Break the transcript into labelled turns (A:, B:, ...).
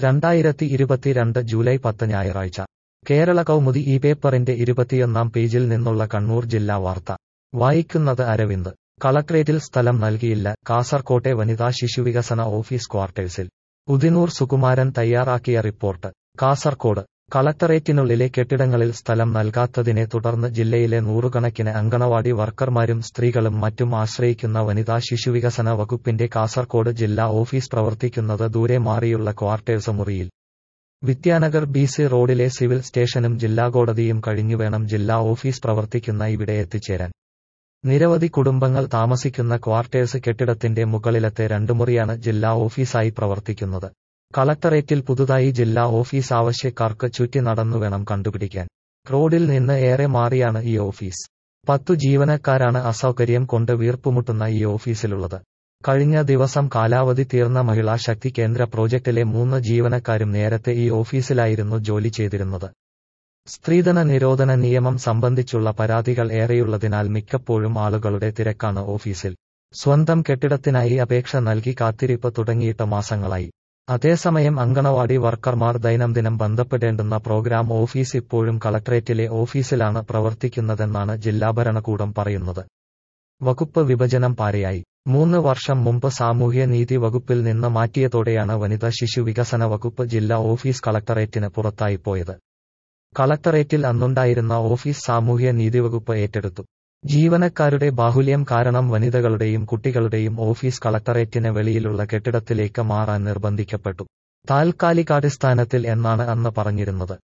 A: രണ്ടായിരത്തി ഇരുപത്തിരണ്ട് ജൂലൈ പത്ത് ഞായറാഴ്ച കേരള കൗമുദി ഈ പേപ്പറിന്റെ ഇരുപത്തിയൊന്നാം പേജിൽ നിന്നുള്ള കണ്ണൂർ ജില്ലാ വാർത്ത വായിക്കുന്നത് അരവിന്ദ് കളക്ട്രേറ്റിൽ സ്ഥലം നൽകിയില്ല കാസർകോട്ടെ വനിതാ ശിശുവികസന ഓഫീസ് ക്വാർട്ടേഴ്സിൽ ഉദിനൂർ സുകുമാരൻ തയ്യാറാക്കിയ റിപ്പോർട്ട് കാസർകോട് കളക്ടറേറ്റിനുള്ളിലെ കെട്ടിടങ്ങളിൽ സ്ഥലം നൽകാത്തതിനെ തുടർന്ന് ജില്ലയിലെ നൂറുകണക്കിന് അങ്കണവാടി വർക്കർമാരും സ്ത്രീകളും മറ്റും ആശ്രയിക്കുന്ന വനിതാ ശിശുവികസന വകുപ്പിന്റെ കാസർകോട് ജില്ലാ ഓഫീസ് പ്രവർത്തിക്കുന്നത് ദൂരെ മാറിയുള്ള ക്വാർട്ടേഴ്സ് മുറിയിൽ വിദ്യാനഗർ ബി സി റോഡിലെ സിവിൽ സ്റ്റേഷനും ജില്ലാ കോടതിയും കഴിഞ്ഞുവേണം ജില്ലാ ഓഫീസ് പ്രവർത്തിക്കുന്ന ഇവിടെ എത്തിച്ചേരാൻ നിരവധി കുടുംബങ്ങൾ താമസിക്കുന്ന ക്വാർട്ടേഴ്സ് കെട്ടിടത്തിന്റെ മുകളിലത്തെ രണ്ടു മുറിയാണ് ജില്ലാ ഓഫീസായി പ്രവർത്തിക്കുന്നത് കളക്ടറേറ്റിൽ പുതുതായി ജില്ലാ ഓഫീസ് ആവശ്യക്കാർക്ക് ചുറ്റി നടന്നു വേണം കണ്ടുപിടിക്കാൻ റോഡിൽ നിന്ന് ഏറെ മാറിയാണ് ഈ ഓഫീസ് പത്തു ജീവനക്കാരാണ് അസൗകര്യം കൊണ്ട് വീർപ്പുമുട്ടുന്ന ഈ ഓഫീസിലുള്ളത് കഴിഞ്ഞ ദിവസം കാലാവധി തീർന്ന മഹിളാ ശക്തി കേന്ദ്ര പ്രോജക്റ്റിലെ മൂന്ന് ജീവനക്കാരും നേരത്തെ ഈ ഓഫീസിലായിരുന്നു ജോലി ചെയ്തിരുന്നത് സ്ത്രീധന നിരോധന നിയമം സംബന്ധിച്ചുള്ള പരാതികൾ ഏറെയുള്ളതിനാൽ മിക്കപ്പോഴും ആളുകളുടെ തിരക്കാണ് ഓഫീസിൽ സ്വന്തം കെട്ടിടത്തിനായി അപേക്ഷ നൽകി കാത്തിരിപ്പ് തുടങ്ങിയിട്ട് മാസങ്ങളായി അതേസമയം അങ്കണവാടി വർക്കർമാർ ദൈനംദിനം ബന്ധപ്പെടേണ്ടുന്ന പ്രോഗ്രാം ഓഫീസ് ഇപ്പോഴും കളക്ടറേറ്റിലെ ഓഫീസിലാണ് പ്രവർത്തിക്കുന്നതെന്നാണ് ജില്ലാ ഭരണകൂടം പറയുന്നത് വകുപ്പ് വിഭജനം പാരയായി മൂന്ന് വർഷം മുമ്പ് സാമൂഹ്യ നീതി വകുപ്പിൽ നിന്ന് മാറ്റിയതോടെയാണ് വനിതാ ശിശു വികസന വകുപ്പ് ജില്ലാ ഓഫീസ് കളക്ടറേറ്റിന് പുറത്തായി പോയത് കളക്ടറേറ്റിൽ അന്നുണ്ടായിരുന്ന ഓഫീസ് സാമൂഹ്യ നീതി വകുപ്പ് ഏറ്റെടുത്തു ജീവനക്കാരുടെ ബാഹുല്യം കാരണം വനിതകളുടെയും കുട്ടികളുടെയും ഓഫീസ് കളക്ടറേറ്റിന് വെളിയിലുള്ള കെട്ടിടത്തിലേക്ക് മാറാൻ നിർബന്ധിക്കപ്പെട്ടു താൽക്കാലികാടിസ്ഥാനത്തിൽ എന്നാണ് അന്ന് പറഞ്ഞിരുന്നത്